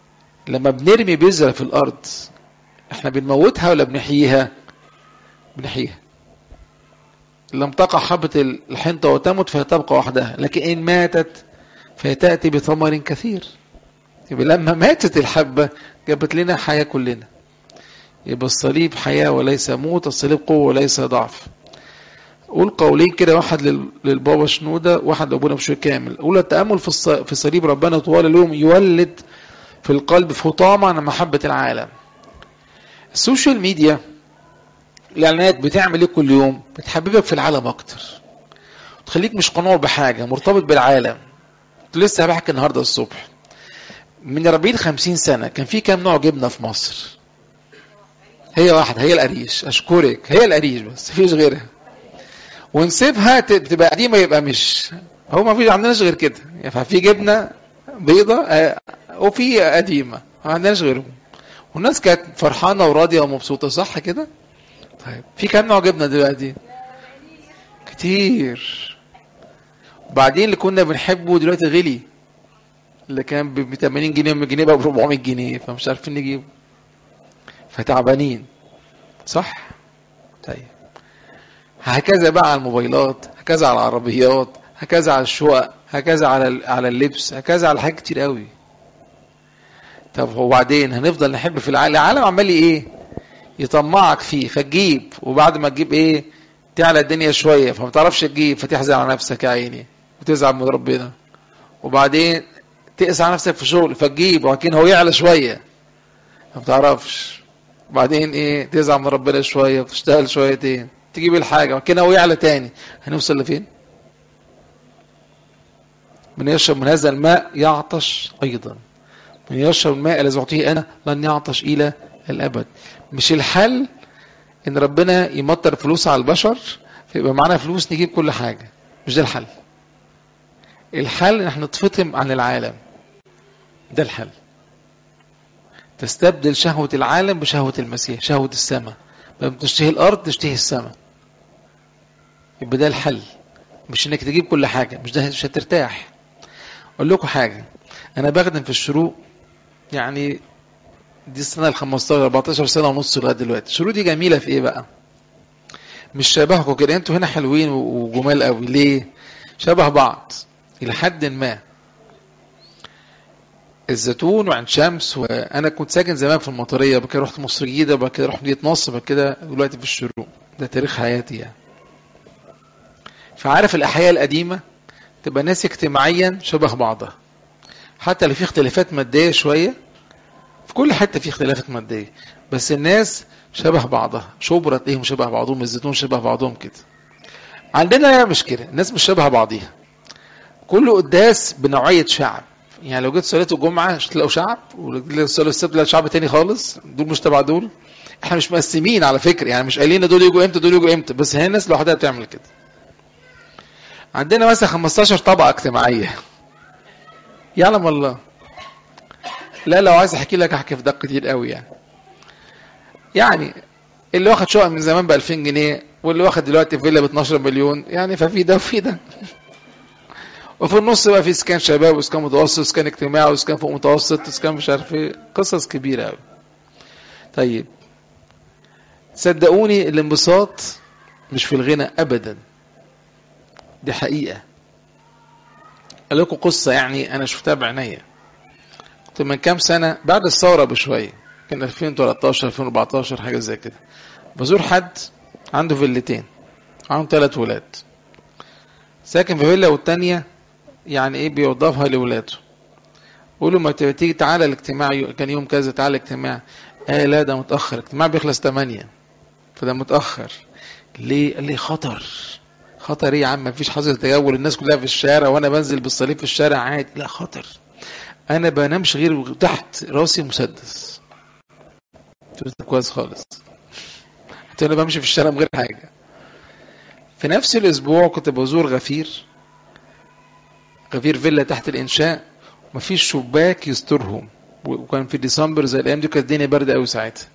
لما بنرمي بذرة في الأرض احنا بنموتها ولا بنحييها بنحييها لم تقع حبة الحنطة وتمت فهي تبقى وحدها لكن إن ماتت فهي تأتي بثمر كثير يبقى لما ماتت الحبة جابت لنا حياة كلنا يبقى الصليب حياة وليس موت الصليب قوة وليس ضعف قول قولين كده واحد للبابا شنودة واحد لأبونا بشوي كامل قول التأمل في في صليب ربنا طوال اليوم يولد في القلب فطامة عن محبة العالم السوشيال ميديا الاعلانات بتعمل ايه كل يوم بتحببك في العالم اكتر تخليك مش قنوع بحاجه مرتبط بالعالم كنت لسه بحكي النهارده الصبح من 40 50 سنه كان في كام نوع جبنه في مصر هي واحده هي القريش اشكرك هي القريش بس مفيش غيرها ونسيبها تبقى قديمه يبقى مش هو ما فيش عندناش غير كده ففي جبنه بيضه وفي قديمه ما عندناش غيرهم والناس كانت فرحانه وراضيه ومبسوطه صح كده طيب في كام نوع جبنه دلوقتي كتير وبعدين اللي كنا بنحبه دلوقتي غلي اللي كان ب 80 جنيه 100 جنيه بقى ب 400 جنيه فمش عارفين نجيبه فتعبانين صح طيب هكذا بقى على الموبايلات هكذا على العربيات هكذا على الشقق هكذا على على اللبس هكذا على حاجات كتير قوي طب وبعدين هنفضل نحب في العالم العالم عمال ايه يطمعك فيه فتجيب وبعد ما تجيب ايه تعلى الدنيا شويه فما تعرفش تجيب فتحزن على نفسك يا عيني وتزعل من ربنا وبعدين تقسى على نفسك في شغل فتجيب وبعدين هو يعلى شويه ما بتعرفش وبعدين ايه تزعل من ربنا شويه وتشتغل شويتين تجيب الحاجه وبعدين هو يعلى تاني هنوصل لفين؟ من يشرب من هذا الماء يعطش ايضا من يشرب الماء الذي اعطيه انا لن يعطش الى الابد مش الحل ان ربنا يمطر فلوس على البشر فيبقى معانا فلوس نجيب كل حاجه مش ده الحل الحل ان احنا نتفطم عن العالم ده الحل تستبدل شهوة العالم بشهوة المسيح شهوة السماء لما تشتهي الأرض تشتهي السماء يبقى ده الحل مش انك تجيب كل حاجة مش ده مش هترتاح اقول لكم حاجة انا بخدم في الشروق يعني دي السنة ال 15 14 سنة ونص لغاية دلوقتي الشروق دي جميلة في ايه بقى مش شبهكم كده انتوا هنا حلوين وجمال قوي ليه شبه بعض الى حد ما الزيتون وعين شمس وانا كنت ساكن زمان في المطريه بعد كده رحت مصر الجديده بعد كده رحت مدينه نصر بعد كده دلوقتي في الشروق ده تاريخ حياتي يعني فعارف الاحياء القديمه تبقى ناس اجتماعيا شبه بعضها حتى لو في اختلافات ماديه شويه في كل حته في اختلافات ماديه بس الناس شبه بعضها شبرة تلاقيهم شبه بعضهم الزيتون شبه بعضهم كده عندنا مش كده الناس مش شبه بعضيها كل قداس بنوعيه شعب يعني لو جيت صلاه الجمعه مش تلاقوا شعب ولو جيت صلاه السبت تلاقوا شعب تاني خالص دول مش تبع دول احنا مش مقسمين على فكره يعني مش قايلين دول يجوا امتى دول يجوا امتى بس هي الناس لوحدها بتعمل كده عندنا مثلا 15 طبقه اجتماعيه يعلم الله لا لو عايز احكي لك احكي في دق كتير قوي يعني يعني اللي واخد شقه من زمان ب 2000 جنيه واللي واخد دلوقتي فيلا ب 12 مليون يعني ففي ده وفي ده وفي النص بقى في اسكان شباب واسكان متوسط واسكان اجتماعي واسكان فوق متوسط واسكان مش عارف ايه قصص كبيره قوي طيب صدقوني الانبساط مش في الغنى ابدا دي حقيقه قال لكم قصه يعني انا شفتها بعينيا كنت من كام سنه بعد الثوره بشويه كان 2013 2014 حاجه زي كده بزور حد عنده فيلتين عنده ثلاث ولاد ساكن في فيلا والتانية يعني ايه بيوظفها لاولاده قول له ما تيجي تعالى الاجتماع كان يوم كذا تعالى الاجتماع آه لا ده متاخر الاجتماع بيخلص 8 فده متاخر ليه قال لي خطر خطر ايه يا عم مفيش حظر تجول الناس كلها في الشارع وانا بنزل بالصليب في الشارع عادي لا خطر انا بنامش غير تحت راسي مسدس قلت كويس خالص قلت انا بمشي في الشارع من غير حاجه في نفس الاسبوع كنت بزور غفير غفير فيلا تحت الانشاء مفيش شباك يسترهم وكان في ديسمبر زي الايام دي كانت الدنيا بارده قوي ساعتها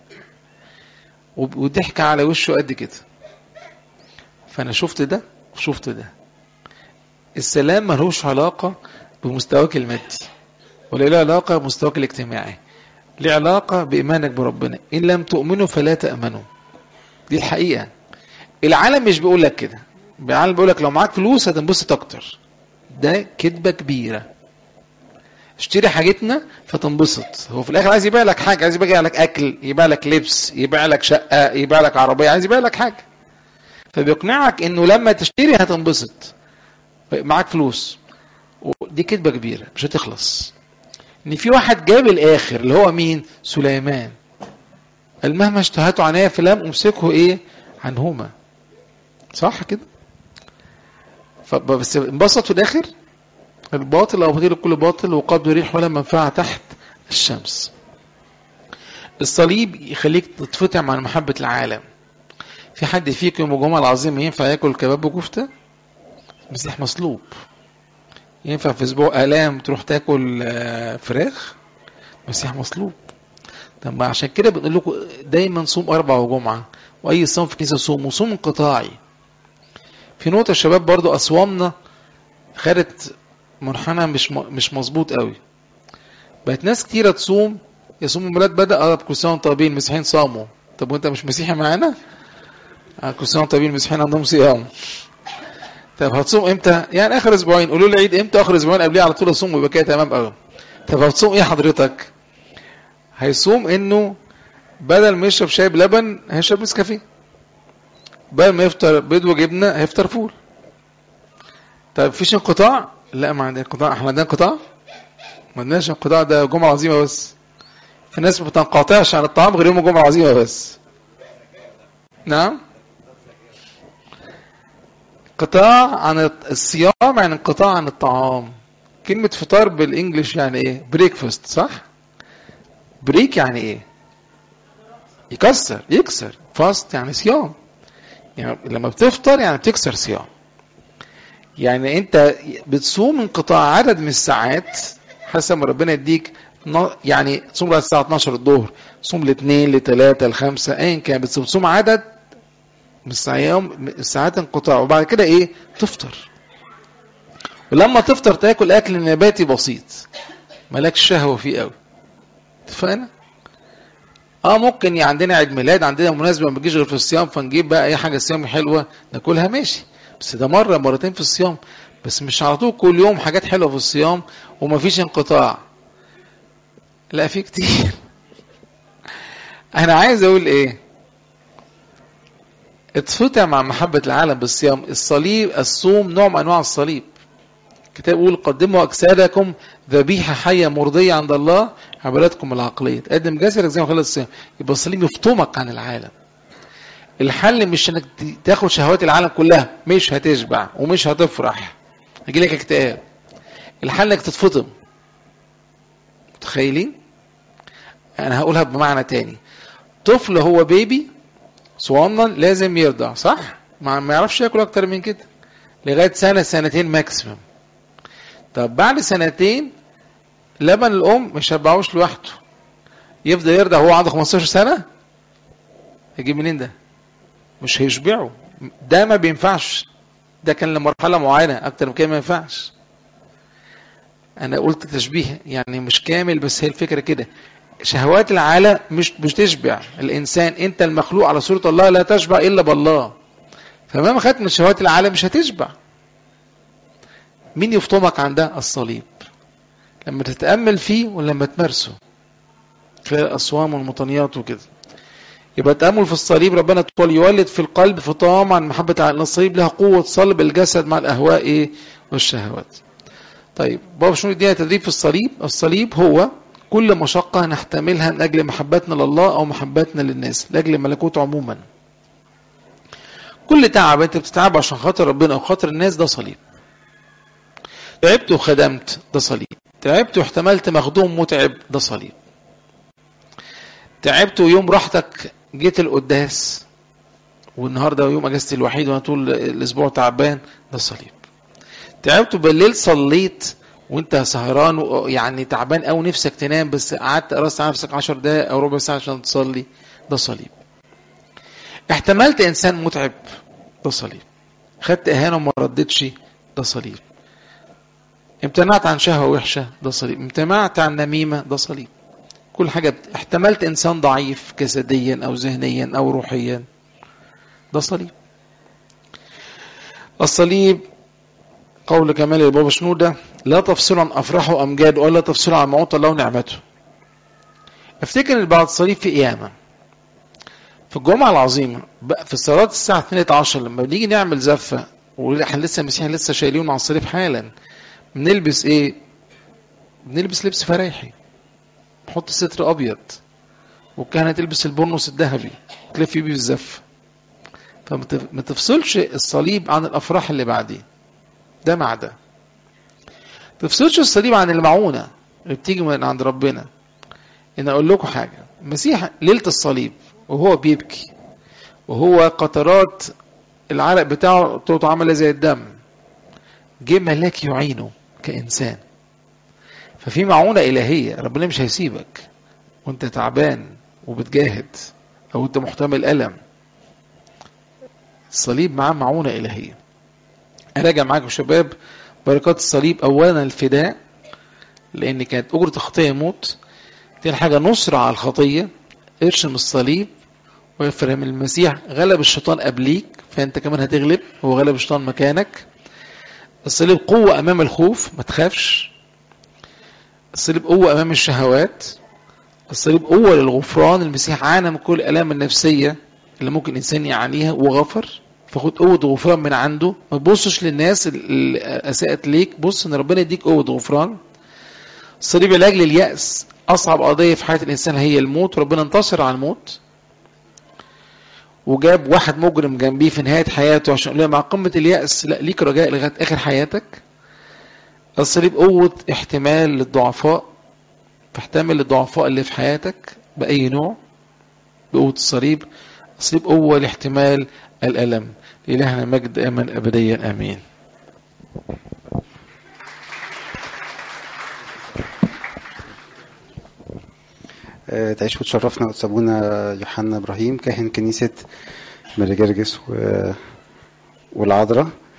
والضحكه على وشه قد كده فانا شفت ده وشفت ده السلام ملوش علاقه بمستواك المادي ولا له علاقة بمستواك الاجتماعي ليه علاقة بإيمانك بربنا إن لم تؤمنوا فلا تأمنوا دي الحقيقة العالم مش بيقول لك كده العالم بيقول لك لو معاك فلوس هتنبسط أكتر ده كذبة كبيرة اشتري حاجتنا فتنبسط هو في الاخر عايز يبيع لك حاجه عايز يبيع لك اكل يبيع لك لبس يبيع لك شقه يبيع لك عربيه عايز يبيع لك حاجه فبيقنعك انه لما تشتري هتنبسط معاك فلوس ودي كذبه كبيره مش هتخلص ان في واحد جاب الاخر اللي هو مين سليمان قال مهما اشتهته عنايا فلم امسكه ايه عنهما صح كده فبس انبسط في الاخر الباطل او غير كل باطل وقد ريح ولا منفعه تحت الشمس الصليب يخليك تتفتح عن محبه العالم في حد فيكم يوم الجمعه العظيم ينفع ياكل كباب وكفته مسيح مصلوب ينفع في اسبوع الام تروح تاكل فراخ مسيح مصلوب طب عشان كده بنقول لكم دايما صوم اربع وجمعه واي صوم في كنيسه صوم وصوم انقطاعي في نقطه الشباب برضو اصوامنا خدت منحنى مش مش مظبوط قوي بقت ناس كتيره تصوم يصوم الميلاد بدا اه كل سنه وانتم طيبين المسيحيين صاموا طب وانت مش مسيحي معانا؟ آه كل سنه وانتم طيبين المسيحيين عندهم صيام طب هتصوم امتى؟ يعني اخر اسبوعين قولوا لي العيد امتى اخر اسبوعين قبليه على طول اصوم ويبقى كده تمام قوي طب هتصوم ايه حضرتك؟ هيصوم انه بدل ما يشرب شاي بلبن هيشرب نسكافيه بدل ما يفطر بيض وجبنه هيفطر فول طيب فيش انقطاع؟ لا ما عندنا انقطاع احنا عندنا انقطاع؟ ما عندناش انقطاع ده جمعه عظيمه بس في ناس ما بتنقطعش عن الطعام غير يوم الجمعه العظيمه بس نعم انقطاع عن الصيام يعني انقطاع عن الطعام كلمة فطار بالانجلش يعني ايه بريكفاست صح بريك يعني ايه يكسر يكسر فاست يعني صيام يعني لما بتفطر يعني بتكسر صيام يعني انت بتصوم انقطاع عدد من الساعات حسب ما ربنا يديك يعني تصوم لغايه الساعه 12 الظهر تصوم لاثنين لثلاثه لخمسه ايا كان بس بتصوم عدد من الصيام الساعات انقطاع وبعد كده ايه تفطر ولما تفطر تاكل اكل نباتي بسيط مالكش شهوه فيه قوي اتفقنا اه ممكن يعني عندنا عيد ميلاد عندنا مناسبه ما بتجيش غير في الصيام فنجيب بقى اي حاجه صيام حلوه ناكلها ماشي بس ده مره مرتين في الصيام بس مش على طول كل يوم حاجات حلوه في الصيام ومفيش انقطاع لا في كتير انا عايز اقول ايه اتفتح مع محبة العالم بالصيام الصليب الصوم نوع من انواع الصليب الكتاب يقول قدموا اجسادكم ذبيحة حية مرضية عند الله عباداتكم العقلية تقدم جسدك زي ما خلال الصيام يبقى الصليب يفطمك عن العالم الحل مش انك تاخد شهوات العالم كلها مش هتشبع ومش هتفرح هيجي لك اكتئاب الحل انك تتفطم متخيلين انا هقولها بمعنى تاني طفل هو بيبي صغنن لازم يرضع صح ما, ما يعرفش ياكل اكتر من كده لغايه سنه سنتين ماكسيمم طب بعد سنتين لبن الام مش هيبعوش لوحده يفضل يرضع وهو عنده 15 سنه هيجيب منين ده مش هيشبعه ده ما بينفعش ده كان لمرحله معينه اكتر من كده ما ينفعش انا قلت تشبيه يعني مش كامل بس هي الفكره كده شهوات العالم مش مش تشبع الانسان انت المخلوق على صوره الله لا تشبع الا بالله فمهما خدت من شهوات العالم مش هتشبع مين يفطمك عن ده الصليب لما تتامل فيه ولما تمارسه خلال الاصوام والمطنيات وكده يبقى التامل في الصليب ربنا تقول يولد في القلب فطام عن محبه العالم الصليب لها قوه صلب الجسد مع الاهواء إيه؟ والشهوات طيب بابا شنو يدينا تدريب في الصليب الصليب هو كل مشقة نحتملها من أجل محبتنا لله أو محبتنا للناس لأجل الملكوت عموما كل تعب أنت بتتعب عشان خاطر ربنا أو خاطر الناس ده صليب تعبت وخدمت ده صليب تعبت واحتملت مخدوم متعب ده صليب تعبت ويوم راحتك جيت القداس والنهارده يوم اجازتي الوحيد وانا طول الاسبوع تعبان ده صليب تعبت بالليل صليت وانت سهران يعني تعبان او نفسك تنام بس قعدت قرصت على نفسك 10 دقائق او ربع ساعه عشان تصلي ده صليب احتملت انسان متعب ده صليب خدت اهانه وما ردتش ده صليب امتنعت عن شهوة وحشة ده صليب امتنعت عن نميمة ده صليب كل حاجة بت- احتملت إنسان ضعيف جسديا أو ذهنيا أو روحيا ده صليب الصليب قول كمال البابا شنودة لا تفصل عن أفراحه وأمجاده ولا تفصل عن معوط الله ونعمته افتكر ان بعد الصليب في قيامة في الجمعة العظيمة بقى في الصلاة الساعة 12 لما بنيجي نعمل زفة واحنا لسه المسيح لسه شايلينه على الصليب حالا بنلبس ايه؟ بنلبس لبس فريحي نحط ستر ابيض والكهنة تلبس البرنس الذهبي تلف بيه بالزف فما تف- ما تفصلش الصليب عن الافراح اللي بعديه ده مع ده تفصلش الصليب عن المعونة اللي بتيجي من عند ربنا ان اقول لكم حاجة المسيح ليلة الصليب وهو بيبكي وهو قطرات العرق بتاعه بتاعته عامله زي الدم جه ملاك يعينه كإنسان ففي معونة إلهية ربنا مش هيسيبك وانت تعبان وبتجاهد أو انت محتمل ألم الصليب معاه معونة إلهية أراجع معاكم شباب بركات الصليب أولا الفداء لأن كانت أجرة الخطية موت تاني حاجة نصرة على الخطية ارشم الصليب ويفهم المسيح غلب الشيطان قبليك فانت كمان هتغلب هو غلب الشيطان مكانك الصليب قوة امام الخوف ما تخافش الصليب قوة امام الشهوات الصليب قوة للغفران المسيح عانى من كل الالام النفسية اللي ممكن انسان يعانيها وغفر فخد قوة غفران من عنده ما تبصش للناس اللي اساءت ليك بص ان ربنا يديك قوة غفران الصليب علاج لليأس اصعب قضية في حياة الانسان هي الموت وربنا انتصر على الموت وجاب واحد مجرم جنبيه في نهاية حياته عشان يقول له مع قمة اليأس لا ليك رجاء لغاية آخر حياتك الصليب قوة احتمال للضعفاء فاحتمل الضعفاء اللي في حياتك بأي نوع بقوة الصليب الصليب قوة لاحتمال الألم لإلهنا مجد آمن أبديا آمين آه، تعيش وتشرفنا وتسابونا يوحنا ابراهيم كاهن كنيسه ماري جرجس و... والعذراء